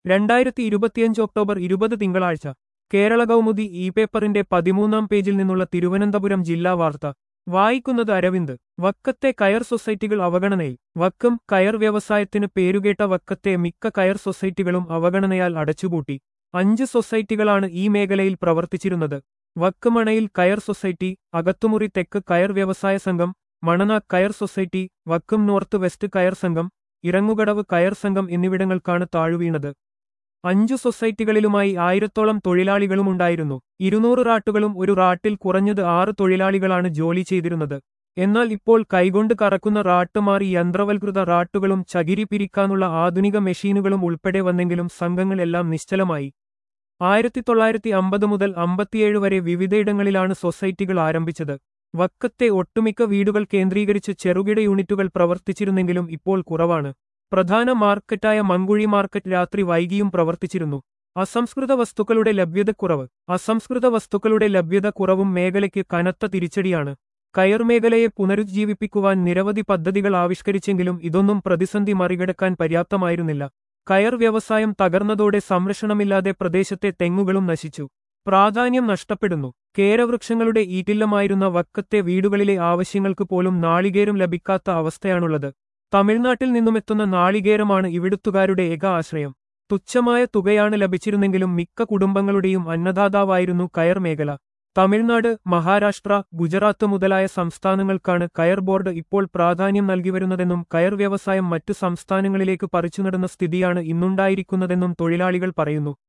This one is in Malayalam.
രണ്ടായിരത്തി ഇരുപത്തിയഞ്ച് ഒക്ടോബർ ഇരുപത് തിങ്കളാഴ്ച കേരള കൗമുദി ഇ പേപ്പറിന്റെ പതിമൂന്നാം പേജിൽ നിന്നുള്ള തിരുവനന്തപുരം ജില്ലാ വാർത്ത വായിക്കുന്നത് അരവിന്ദ് വക്കത്തെ കയർ സൊസൈറ്റികൾ അവഗണനയിൽ വക്കം കയർ വ്യവസായത്തിന് പേരുകേട്ട വക്കത്തെ മിക്ക കയർ സൊസൈറ്റികളും അവഗണനയാൽ അടച്ചുപൂട്ടി അഞ്ച് സൊസൈറ്റികളാണ് ഈ മേഖലയിൽ പ്രവർത്തിച്ചിരുന്നത് വക്കമണയിൽ കയർ സൊസൈറ്റി അകത്തുമുറി തെക്ക് കയർ വ്യവസായ സംഘം മണന കയർ സൊസൈറ്റി വക്കം നോർത്ത് വെസ്റ്റ് കയർ സംഘം ഇറങ്ങുകടവ് കയർ സംഘം എന്നിവിടങ്ങൾക്കാണ് താഴുവീണത് അഞ്ചു സൊസൈറ്റികളിലുമായി ആയിരത്തോളം തൊഴിലാളികളുമുണ്ടായിരുന്നു ഇരുന്നൂറ് റാട്ടുകളും ഒരു റാട്ടിൽ കുറഞ്ഞത് ആറ് തൊഴിലാളികളാണ് ജോലി ചെയ്തിരുന്നത് എന്നാൽ ഇപ്പോൾ കൈകൊണ്ട് കറക്കുന്ന റാട്ട് മാറി യന്ത്രവൽകൃത റാട്ടുകളും ചകിരി പിരിക്കാനുള്ള ആധുനിക മെഷീനുകളും ഉൾപ്പെടെ വന്നെങ്കിലും സംഘങ്ങളെല്ലാം നിശ്ചലമായി ആയിരത്തി തൊള്ളായിരത്തി അമ്പത് മുതൽ അമ്പത്തിയേഴ് വരെ വിവിധയിടങ്ങളിലാണ് സൊസൈറ്റികൾ ആരംഭിച്ചത് വക്കത്തെ ഒട്ടുമിക്ക വീടുകൾ കേന്ദ്രീകരിച്ച് ചെറുകിട യൂണിറ്റുകൾ പ്രവർത്തിച്ചിരുന്നെങ്കിലും ഇപ്പോൾ കുറവാണ് പ്രധാന മാർക്കറ്റായ മങ്കുഴി മാർക്കറ്റ് രാത്രി വൈകിയും പ്രവർത്തിച്ചിരുന്നു അസംസ്കൃത വസ്തുക്കളുടെ ലഭ്യതക്കുറവ് അസംസ്കൃത വസ്തുക്കളുടെ ലഭ്യത കുറവും മേഖലയ്ക്ക് കനത്ത തിരിച്ചടിയാണ് കയർ മേഖലയെ പുനരുജ്ജീവിപ്പിക്കുവാൻ നിരവധി പദ്ധതികൾ ആവിഷ്കരിച്ചെങ്കിലും ഇതൊന്നും പ്രതിസന്ധി മറികടക്കാൻ പര്യാപ്തമായിരുന്നില്ല കയർ വ്യവസായം തകർന്നതോടെ സംരക്ഷണമില്ലാതെ പ്രദേശത്തെ തെങ്ങുകളും നശിച്ചു പ്രാധാന്യം നഷ്ടപ്പെടുന്നു കേരവൃക്ഷങ്ങളുടെ ഈറ്റില്ലമായിരുന്ന വക്കത്തെ വീടുകളിലെ ആവശ്യങ്ങൾക്ക് പോലും നാളികേരം ലഭിക്കാത്ത അവസ്ഥയാണുള്ളത് തമിഴ്നാട്ടിൽ നിന്നുമെത്തുന്ന നാളികേരമാണ് ഇവിടുത്തുകാരുടെ ഏക ആശ്രയം തുച്ഛമായ തുകയാണ് ലഭിച്ചിരുന്നെങ്കിലും മിക്ക കുടുംബങ്ങളുടെയും അന്നദാതാവായിരുന്നു കയർ മേഖല തമിഴ്നാട് മഹാരാഷ്ട്ര ഗുജറാത്ത് മുതലായ സംസ്ഥാനങ്ങൾക്കാണ് കയർ ബോർഡ് ഇപ്പോൾ പ്രാധാന്യം നൽകിവരുന്നതെന്നും കയർ വ്യവസായം മറ്റു സംസ്ഥാനങ്ങളിലേക്ക് പറിച്ചുനടുന്ന സ്ഥിതിയാണ് ഇന്നുണ്ടായിരിക്കുന്നതെന്നും തൊഴിലാളികൾ പറയുന്നു